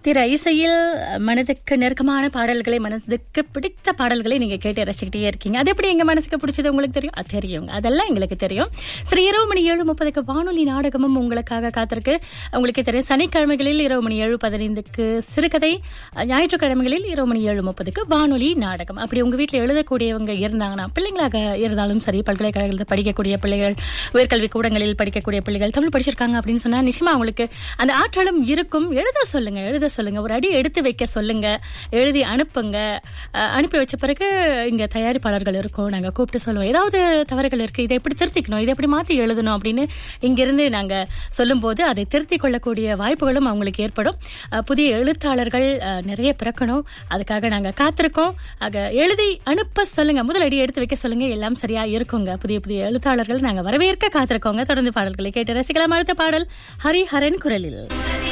திர இசையில் மனதுக்கு நெருக்கமான பாடல்களை மனதுக்கு பிடித்த பாடல்களை நீங்க கேட்டு ரசிக்கிட்டே இருக்கீங்க அது எப்படி எங்க மனசுக்கு பிடிச்சது உங்களுக்கு தெரியும் அது தெரியும் அதெல்லாம் எங்களுக்கு தெரியும் சரி இரவு மணி ஏழு முப்பதுக்கு வானொலி நாடகமும் உங்களுக்காக காத்திருக்கு உங்களுக்கு தெரியும் சனிக்கிழமைகளில் இரவு மணி ஏழு பதினைந்துக்கு சிறுகதை ஞாயிற்றுக்கிழமைகளில் இரவு மணி ஏழு முப்பதுக்கு வானொலி நாடகம் அப்படி உங்க வீட்டில் எழுதக்கூடியவங்க இருந்தாங்கன்னா பிள்ளைங்களாக இருந்தாலும் சரி பல்கலைக்கழகத்தில் படிக்கக்கூடிய பிள்ளைகள் உயர்கல்வி கூடங்களில் படிக்கக்கூடிய பிள்ளைகள் தமிழ் படிச்சிருக்காங்க அப்படின்னு சொன்னா நிச்சயமா அவங்களுக்கு அந்த ஆற்றலும் இருக்கும் எழுத சொல்லுங்க எழுத சொல்லுங்க ஒரு அடி எடுத்து வைக்க சொல்லுங்க எழுதி அனுப்புங்க அஹ், அனுப்பி வச்ச பிறகு இங்க தயாரிப்பாளர்கள் இருக்கோம் நாங்க கூப்பிட்டு சொல்லுவோம் ஏதாவது தவறுகள் இருக்கு இதை எப்படி திருத்திக்கணும் இதை எப்படி மாத்தி எழுதணும் அப்படின்னு இங்கிருந்து நாங்க சொல்லும்போது அதை திருத்திக் கொள்ளக்கூடிய வாய்ப்புகளும் அவங்களுக்கு ஏற்படும் அஹ், புதிய எழுத்தாளர்கள் அஹ், நிறைய பிறக்கணும் அதுக்காக நாங்க காத்திருக்கோம் ஆக எழுதி அனுப்ப சொல்லுங்க முதல் அடி எடுத்து வைக்க சொல்லுங்க எல்லாம் சரியா இருக்குங்க புதிய புதிய எழுத்தாளர்கள் நாங்க வரவேற்க காத்திருக்கோங்க தொடர்ந்து பாடல்களை கேட்டு ரசிக்கலாம் அடுத்த பாடல் ஹரிஹரன் குரலில்